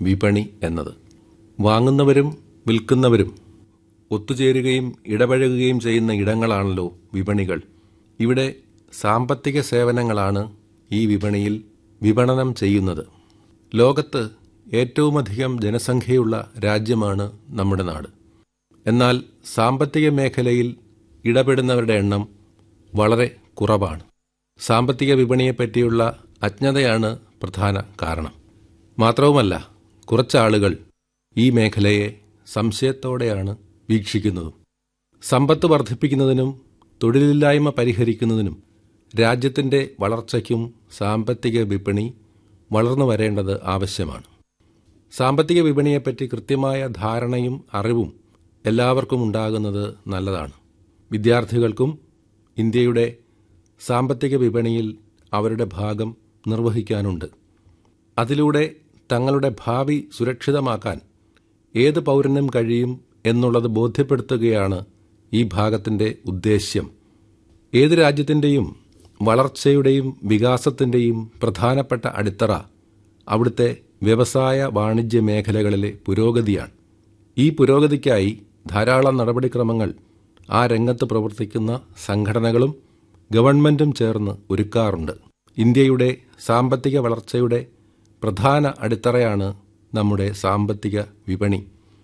വിപണി എന്നത് വാങ്ങുന്നവരും വിൽക്കുന്നവരും ഒത്തുചേരുകയും ഇടപഴകുകയും ചെയ്യുന്ന ഇടങ്ങളാണല്ലോ വിപണികൾ ഇവിടെ സാമ്പത്തിക സേവനങ്ങളാണ് ഈ വിപണിയിൽ വിപണനം ചെയ്യുന്നത് ലോകത്ത് ഏറ്റവുമധികം ജനസംഖ്യയുള്ള രാജ്യമാണ് നമ്മുടെ നാട് എന്നാൽ സാമ്പത്തിക മേഖലയിൽ ഇടപെടുന്നവരുടെ എണ്ണം വളരെ കുറവാണ് സാമ്പത്തിക വിപണിയെപ്പറ്റിയുള്ള അജ്ഞതയാണ് പ്രധാന കാരണം മാത്രവുമല്ല കുറച്ചാളുകൾ ഈ മേഖലയെ സംശയത്തോടെയാണ് വീക്ഷിക്കുന്നതും സമ്പത്ത് വർദ്ധിപ്പിക്കുന്നതിനും തൊഴിലില്ലായ്മ പരിഹരിക്കുന്നതിനും രാജ്യത്തിൻ്റെ വളർച്ചയ്ക്കും സാമ്പത്തിക വിപണി വളർന്നു വരേണ്ടത് ആവശ്യമാണ് സാമ്പത്തിക വിപണിയെപ്പറ്റി കൃത്യമായ ധാരണയും അറിവും എല്ലാവർക്കും ഉണ്ടാകുന്നത് നല്ലതാണ് വിദ്യാർത്ഥികൾക്കും ഇന്ത്യയുടെ സാമ്പത്തിക വിപണിയിൽ അവരുടെ ഭാഗം നിർവഹിക്കാനുണ്ട് അതിലൂടെ തങ്ങളുടെ ഭാവി സുരക്ഷിതമാക്കാൻ ഏത് പൗരനും കഴിയും എന്നുള്ളത് ബോധ്യപ്പെടുത്തുകയാണ് ഈ ഭാഗത്തിൻ്റെ ഉദ്ദേശ്യം ഏത് രാജ്യത്തിൻ്റെയും വളർച്ചയുടെയും വികാസത്തിൻ്റെയും പ്രധാനപ്പെട്ട അടിത്തറ അവിടുത്തെ വ്യവസായ വാണിജ്യ മേഖലകളിലെ പുരോഗതിയാണ് ഈ പുരോഗതിക്കായി ധാരാളം നടപടിക്രമങ്ങൾ ആ രംഗത്ത് പ്രവർത്തിക്കുന്ന സംഘടനകളും ഗവൺമെൻറ്റും ചേർന്ന് ഒരുക്കാറുണ്ട് ഇന്ത്യയുടെ സാമ്പത്തിക വളർച്ചയുടെ പ്രധാന അടിത്തറയാണ് നമ്മുടെ സാമ്പത്തിക വിപണി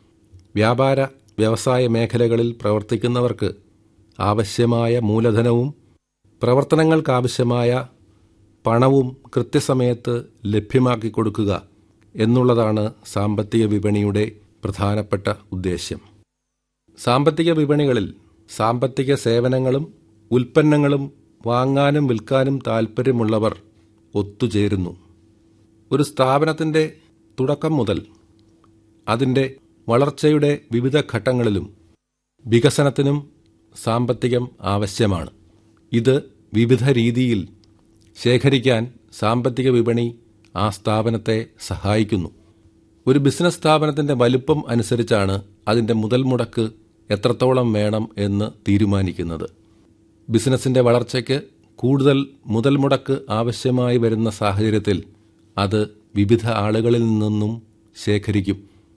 വ്യാപാര വ്യവസായ മേഖലകളിൽ പ്രവർത്തിക്കുന്നവർക്ക് ആവശ്യമായ മൂലധനവും പ്രവർത്തനങ്ങൾക്കാവശ്യമായ പണവും കൃത്യസമയത്ത് ലഭ്യമാക്കി കൊടുക്കുക എന്നുള്ളതാണ് സാമ്പത്തിക വിപണിയുടെ പ്രധാനപ്പെട്ട ഉദ്ദേശ്യം സാമ്പത്തിക വിപണികളിൽ സാമ്പത്തിക സേവനങ്ങളും ഉൽപ്പന്നങ്ങളും വാങ്ങാനും വിൽക്കാനും താൽപ്പര്യമുള്ളവർ ഒത്തുചേരുന്നു ഒരു സ്ഥാപനത്തിൻ്റെ തുടക്കം മുതൽ അതിൻ്റെ വളർച്ചയുടെ വിവിധ ഘട്ടങ്ങളിലും വികസനത്തിനും സാമ്പത്തികം ആവശ്യമാണ് ഇത് വിവിധ രീതിയിൽ ശേഖരിക്കാൻ സാമ്പത്തിക വിപണി ആ സ്ഥാപനത്തെ സഹായിക്കുന്നു ഒരു ബിസിനസ് സ്ഥാപനത്തിൻ്റെ വലുപ്പം അനുസരിച്ചാണ് അതിൻ്റെ മുതൽ മുടക്ക് എത്രത്തോളം വേണം എന്ന് തീരുമാനിക്കുന്നത് ബിസിനസിൻ്റെ വളർച്ചയ്ക്ക് കൂടുതൽ മുതൽ മുടക്ക് ആവശ്യമായി വരുന്ന സാഹചര്യത്തിൽ അത് വിവിധ ആളുകളിൽ നിന്നും ശേഖരിക്കും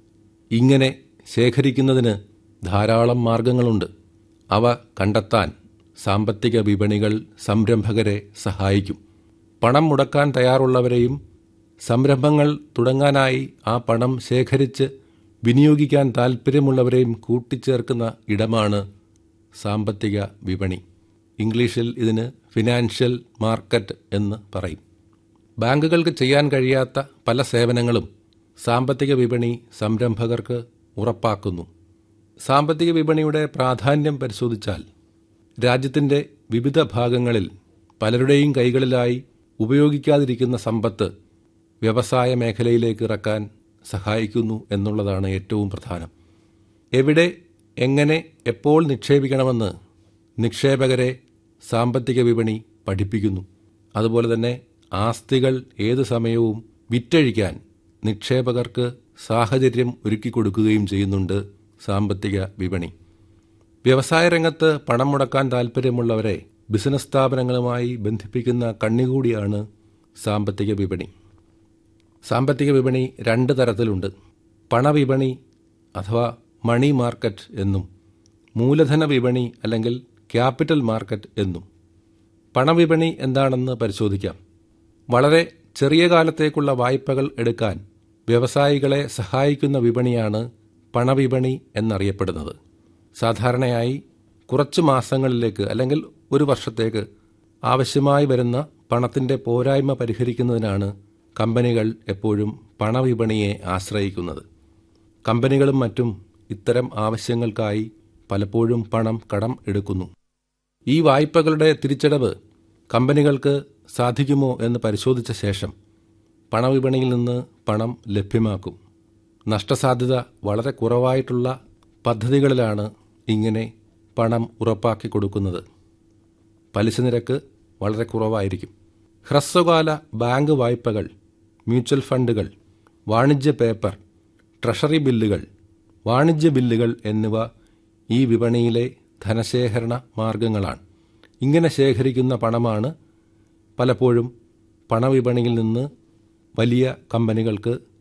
ഇങ്ങനെ ശേഖരിക്കുന്നതിന് ധാരാളം മാർഗങ്ങളുണ്ട് അവ കണ്ടെത്താൻ സാമ്പത്തിക വിപണികൾ സംരംഭകരെ സഹായിക്കും പണം മുടക്കാൻ തയ്യാറുള്ളവരെയും സംരംഭങ്ങൾ തുടങ്ങാനായി ആ പണം ശേഖരിച്ച് വിനിയോഗിക്കാൻ താൽപ്പര്യമുള്ളവരെയും കൂട്ടിച്ചേർക്കുന്ന ഇടമാണ് സാമ്പത്തിക വിപണി ഇംഗ്ലീഷിൽ ഇതിന് ഫിനാൻഷ്യൽ മാർക്കറ്റ് എന്ന് പറയും ബാങ്കുകൾക്ക് ചെയ്യാൻ കഴിയാത്ത പല സേവനങ്ങളും സാമ്പത്തിക വിപണി സംരംഭകർക്ക് ഉറപ്പാക്കുന്നു സാമ്പത്തിക വിപണിയുടെ പ്രാധാന്യം പരിശോധിച്ചാൽ രാജ്യത്തിൻ്റെ വിവിധ ഭാഗങ്ങളിൽ പലരുടെയും കൈകളിലായി ഉപയോഗിക്കാതിരിക്കുന്ന സമ്പത്ത് വ്യവസായ മേഖലയിലേക്ക് ഇറക്കാൻ സഹായിക്കുന്നു എന്നുള്ളതാണ് ഏറ്റവും പ്രധാനം എവിടെ എങ്ങനെ എപ്പോൾ നിക്ഷേപിക്കണമെന്ന് നിക്ഷേപകരെ സാമ്പത്തിക വിപണി പഠിപ്പിക്കുന്നു അതുപോലെ തന്നെ ആസ്തികൾ ഏത് സമയവും വിറ്റഴിക്കാൻ നിക്ഷേപകർക്ക് സാഹചര്യം ഒരുക്കി കൊടുക്കുകയും ചെയ്യുന്നുണ്ട് സാമ്പത്തിക വിപണി വ്യവസായ രംഗത്ത് പണം മുടക്കാൻ താൽപ്പര്യമുള്ളവരെ ബിസിനസ് സ്ഥാപനങ്ങളുമായി ബന്ധിപ്പിക്കുന്ന കണ്ണികൂടിയാണ് സാമ്പത്തിക വിപണി സാമ്പത്തിക വിപണി രണ്ട് തരത്തിലുണ്ട് പണവിപണി അഥവാ മണി മാർക്കറ്റ് എന്നും മൂലധന വിപണി അല്ലെങ്കിൽ ക്യാപിറ്റൽ മാർക്കറ്റ് എന്നും പണവിപണി എന്താണെന്ന് പരിശോധിക്കാം വളരെ ചെറിയ കാലത്തേക്കുള്ള വായ്പകൾ എടുക്കാൻ വ്യവസായികളെ സഹായിക്കുന്ന വിപണിയാണ് പണവിപണി എന്നറിയപ്പെടുന്നത് സാധാരണയായി കുറച്ച് മാസങ്ങളിലേക്ക് അല്ലെങ്കിൽ ഒരു വർഷത്തേക്ക് ആവശ്യമായി വരുന്ന പണത്തിൻ്റെ പോരായ്മ പരിഹരിക്കുന്നതിനാണ് കമ്പനികൾ എപ്പോഴും പണവിപണിയെ ആശ്രയിക്കുന്നത് കമ്പനികളും മറ്റും ഇത്തരം ആവശ്യങ്ങൾക്കായി പലപ്പോഴും പണം കടം എടുക്കുന്നു ഈ വായ്പകളുടെ തിരിച്ചടവ് കമ്പനികൾക്ക് സാധിക്കുമോ എന്ന് പരിശോധിച്ച ശേഷം പണവിപണിയിൽ നിന്ന് പണം ലഭ്യമാക്കും നഷ്ടസാധ്യത വളരെ കുറവായിട്ടുള്ള പദ്ധതികളിലാണ് ഇങ്ങനെ പണം ഉറപ്പാക്കി കൊടുക്കുന്നത് പലിശ നിരക്ക് വളരെ കുറവായിരിക്കും ഹ്രസ്വകാല ബാങ്ക് വായ്പകൾ മ്യൂച്വൽ ഫണ്ടുകൾ വാണിജ്യ പേപ്പർ ട്രഷറി ബില്ലുകൾ വാണിജ്യ ബില്ലുകൾ എന്നിവ ഈ വിപണിയിലെ ധനശേഖരണ മാർഗങ്ങളാണ് ഇങ്ങനെ ശേഖരിക്കുന്ന പണമാണ് പലപ്പോഴും പണവിപണിയിൽ നിന്ന് വലിയ കമ്പനികൾക്ക്